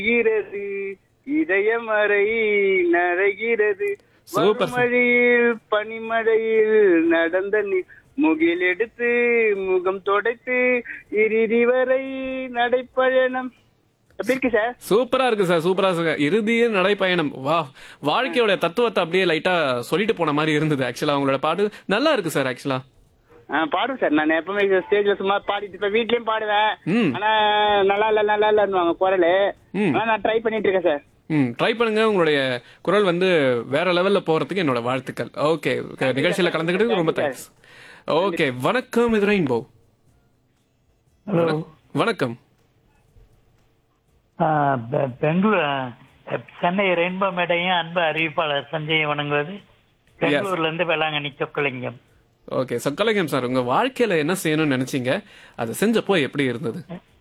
ஈரது இதயமறை நரைகிறது super sir. மழையில் பனிமழையில் நடந்த நீ- முகில் எடுத்து முகம் தொடைத்து இறுதி வரை நடைப்பயணம் எப்படி இருக்கு சார் சூப்பரா இருக்கு சார் சூப்பரா இருக்கு இறுதிய நடைப்பயணம் வா வாழ்க்கையோட தத்துவத்தை அப்படியே லைட்டா சொல்லிட்டு போன மாதிரி இருந்தது ஆக்சுவலா அவங்களோட பாட்டு நல்லா இருக்கு சார் ஆக்சுவலா ஆ, பாடுவேன் சார் நான் எப்பவுமே ஸ்டேஜ்ல சும்மா பாடிட்டு இப்ப வீட்லயும் பாடுவேன் ம். ஆனா நல்லா இல்ல நல்லா இல்லன்னுவாங்க குரலு ம். ஆனா நான் ட்ரை பண்ணிட்டு இருக்கேன் சார் ம் ட்ரை பண்ணுங்க உங்களுடைய குரல் வந்து வேற லெவல்ல போறதுக்கு என்னோட வாழ்த்துக்கள் ஓகே நிகழ்ச்சியில கலந்துக்கிட்டு ரொம்ப தேங்க்ஸ் ஓகே வணக்கம் இது ரெயின்போ ஹலோ வணக்கம் பெங்களூர் சென்னை ரெயின்போ மேடையும் அன்பு அறிவிப்பாளர் சஞ்சய் வணங்குவது பெங்களூர்ல இருந்து வேளாங்கண்ணி சொக்கலிங்கம் ஓகே சொக்கலிங்கம் சார் உங்க வாழ்க்கையில என்ன செய்யணும்னு நினைச்சீங்க அதை செஞ்சப்போ எப்படி இருந்தது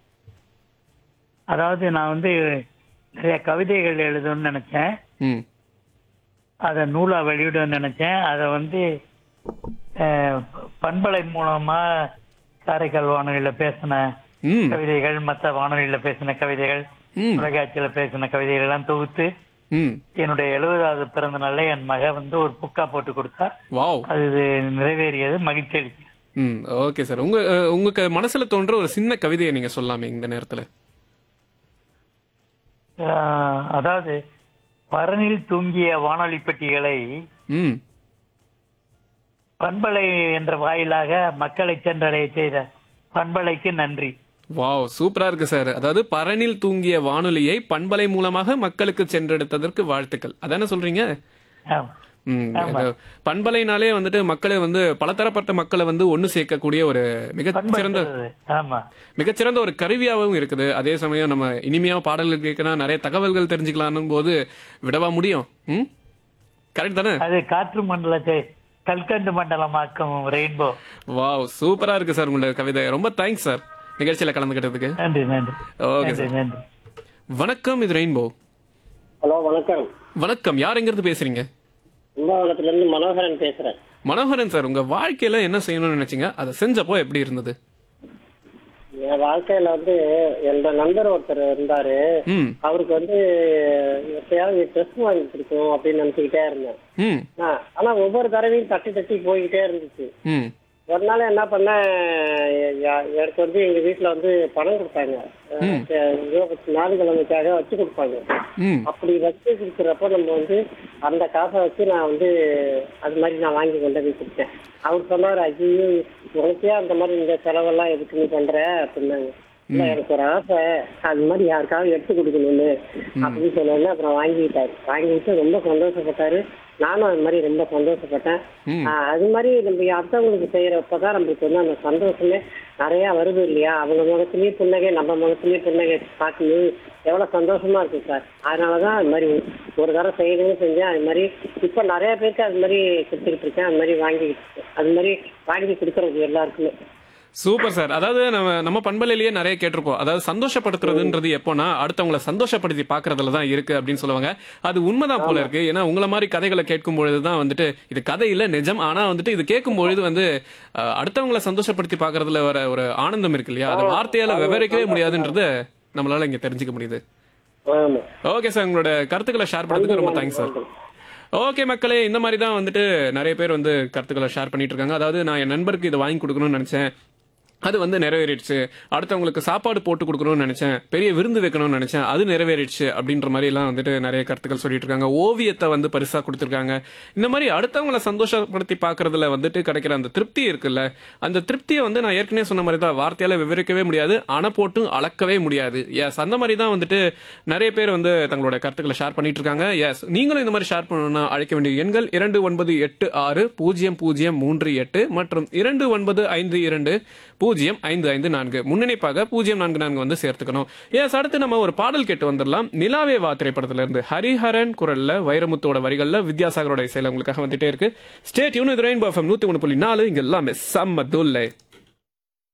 அதாவது நான் வந்து நிறைய கவிதைகள் எழுதணும்னு நினைச்சேன் ம் அதை நூலா வெளியிடணும்னு நினைச்சேன் அதை வந்து அஹ், பண்பலை மூலமா காரைக்கால் வானொலியில பேசின ம் கவிதைகள் மற்ற வானொலியில பேசின கவிதைகள் ம் தொலைக்காட்சியில பேசின கவிதைகள் எல்லாம் தொகுத்து ம் என்னுடைய எழுபதாவது பிறந்த நாள்ல என் மக வந்து ஒரு புக்கா போட்டு கொடுத்தா வாவ் அது நிறைவேறியது மகிழ்ச்சி அளிக்கும் ம் ஓகே சார் உங்க அஹ், உங்களுக்கு மனசுல தோன்ற ஒரு சின்ன கவிதையை நீங்க சொல்லலாமே இந்த நேரத்துல ஆஹ் அதாவது பரனில் தூங்கிய வானொலி பெட்டிகளை ம் பண்பலை என்ற வாயிலாக மக்களை சென்றடைய செய்த பண்பலைக்கு நன்றி வாவ் சூப்பரா இருக்கு சார் அதாவது பரனில் தூங்கிய வானொலியை பண்பலை மூலமாக மக்களுக்கு சென்றெடுத்ததற்கு வாழ்த்துக்கள் அதானே சொல்றீங்க ஆம். ம், அது பண்பலைனாலே வந்துட்டு மக்களை வந்து பலதரப்பட்ட மக்களை வந்து ஒண்ணு சேர்க்கக்கூடிய ஒரு மிகச்சிறந்த பண்படுத்துறது. ஆமா மிகச்சிறந்த ஒரு கருவியாகவும் இருக்குது அதே சமயம் நம்ம இனிமையா பாடல்கள் கேட்கணும் நிறைய தகவல்கள் தெரிஞ்சுக்கலாம்னும் போது விடவா முடியும் ம் கரெக்ட் தானே அது காற்று மண்டலத்தை கல்கண்டு மண்டலமாக்கும் ரெயின்போ வாவ் சூப்பரா இருக்கு சார் உங்களோட கவிதை ரொம்ப தேங்க்ஸ் சார் நிகழ்ச்சியில கலந்துக்கிட்டதுக்கு நன்றி நன்றி ஓகே நன்றி சார் நன்றி வணக்கம் இது ரெயின்போ ஹலோ வணக்கம் வணக்கம் யார் எங்கிருந்து பேசுறீங்க கும்பகோணத்துல இருந்து மனோகரன் பேசுறேன் மனோகரன் சார் உங்க வாழ்க்கையில என்ன செய்யணும்னு நினைச்சீங்க அதை செஞ்சப்போ எப்படி இருந்தது என் வாழ்க்கையில வந்து என்னோட நண்பர் ஒருத்தர் இருந்தாரு ம் அவருக்கு வந்து எப்பயாவது ட்ரெஸ் வாங்கி கொடுக்கணும் அப்படின்னு நினைச்சுக்கிட்டே இருந்தேன் ம் ஆ, ஆனா ஒவ்வொரு தடவையும் தட்டி தட்டி போய்கிட்டே இருந்துச்சு ம் ஒரு நாள் என்ன பண்ணேன் எ- எ- எனக்கு வந்து எங்க வீட்டுல வந்து பணம் கொடுத்தாங்க ஞாயிற்றுக்கிழமைக்காக வச்சு கொடுப்பாங்க ம் அப்படி வச்சு கொடுக்குறப்ப நம்ம வந்து அந்த காசை வச்சு நான் வந்து அது மாதிரி நான் வாங்கி கொண்டு போய் கொடுத்தேன் அவர் சொன்னார் ஐயோ உனக்கே அந்த மாதிரி இந்த செலவெல்லாம் எதுக்கு நீ பண்ற அப்படின்னாங்க இல்ல எனக்கு ஒரு ஆசை அது மாதிரி யாருக்காவது எடுத்து கொடுக்கணும்னு அப்படின்னு சொன்னோன்னே அப்புறம் வாங்கிக்கிட்டாரு வாங்கிட்டு ரொம்ப சந்தோஷப்பட்டாரு நானும் அது மாதிரி ரொம்ப சந்தோஷப்பட்டேன் ம். ஆஹ் அது மாதிரி நம்ம அடுத்தவங்களுக்கு செய்யறப்பதான் நம்மளுக்கு வந்து அந்த சந்தோஷமே நிறைய வருது இல்லையா அவங்க முகத்திலயும் புன்னகை நம்ம முகத்திலயும் புன்னகை பார்க்கணும் எவ்வளவு சந்தோஷமா இருக்கு சார் அதனாலதான் அது மாதிரி ஒரு தடவை செய்யணும்னு செஞ்சேன் அது மாதிரி இப்ப நிறைய பேருக்கு அது மாதிரி கொடுத்துக்கிட்டு இருக்கேன் அது மாதிரி வாங்கிக்கிட்டு இருக்கேன். அது மாதிரி வாங்கி கொடுக்கறது எல்லாருக்குமே சூப்பர் சார் அதாவது நம்ம நம்ம பண்பலையிலேயே நிறைய கேட்டிருப்போம் அதாவது சந்தோஷப்படுத்துறதுன்றது எப்போனா அடுத்தவங்களை சந்தோஷப்படுத்தி பாக்குறதுல தான் இருக்கு அப்படின்னு சொல்லுவாங்க அது உண்மைதான் போல இருக்கு ஏன்னா உங்கள மாதிரி கதைகளை கேட்கும் பொழுதுதான் வந்துட்டு இது கதை இல்ல நிஜம் ஆனா வந்துட்டு இது கேட்கும் பொழுது வந்து அஹ், அடுத்தவங்களை சந்தோஷப்படுத்தி பாக்குறதுல வர ஒரு ஆனந்தம் இருக்கு இல்லையா அதை வார்த்தையால விவரிக்கவே முடியாதுன்றத நம்மளால இங்க தெரிஞ்சுக்க முடியுது ஆமா ஓகே சார் உங்களோட கருத்துக்களை ஷேர் பண்ணதுக்கு ரொம்ப தேங்க்ஸ் சார் ஓகே மக்களே இந்த மாதிரி தான் வந்துட்டு நிறைய பேர் வந்து கருத்துக்களை ஷேர் பண்ணிட்டு இருக்காங்க அதாவது நான் என் நண்பருக்கு இதை வாங்கி கொடுக்கணும்னு நினைச்சேன் அது வந்து நிறைவேறிடுச்சு அடுத்தவங்களுக்கு சாப்பாடு போட்டு கொடுக்கணும்னு நினைச்சேன் பெரிய விருந்து வைக்கணும்னு நினைச்சேன் அது நிறைவேறிடுச்சு அப்படின்ற மாதிரி எல்லாம் வந்துட்டு நிறைய கருத்துக்கள் சொல்லிட்டு இருக்காங்க ஓவியத்தை வந்து பரிசா கொடுத்துருக்காங்க இந்த மாதிரி அடுத்தவங்களை சந்தோஷப்படுத்தி பார்க்கறதுல வந்துட்டு கிடைக்கிற அந்த திருப்தி இருக்குல்ல அந்த திருப்தியை வந்து நான் ஏற்கனவே சொன்ன மாதிரி தான் வார்த்தையால விவரிக்கவே முடியாது அணை போட்டும் அளக்கவே முடியாது எஸ் அந்த மாதிரி தான் வந்துட்டு நிறைய பேர் வந்து தங்களோட கருத்துக்களை ஷேர் பண்ணிட்டு இருக்காங்க எஸ் நீங்களும் இந்த மாதிரி ஷேர் பண்ணணும்னா அழைக்க வேண்டிய எண்கள் இரண்டு ஒன்பது எட்டு ஆறு பூஜ்ஜியம் பூஜ்ஜியம் மூன்று எட்டு மற்றும் இரண்டு ஒன்பது ஐந்து இரண்டு பூஜ்ஜியம் ஐந்து ஐந்து நான்கு முன்னிணைப்பாக பூஜ்ஜியம் நான்கு நான்கு வந்து சேர்த்துக்கணும் எஸ் அடுத்து நம்ம ஒரு பாடல் கேட்டு வந்துடலாம் நிலாவே வா திரைப்படத்துல இருந்து ஹரிஹரன் குரல்ல வைரமுத்தோட வரிகள்ல வித்யாசாகரோட இசையில உங்களுக்காக வந்துட்டே இருக்கு ஸ்டேட் யூனிட் ரெயின்போ எஃப்எம் நூத்தி ஒன்று புள்ளி நாலு இங்க எல்லாமே செம்ம துல்லை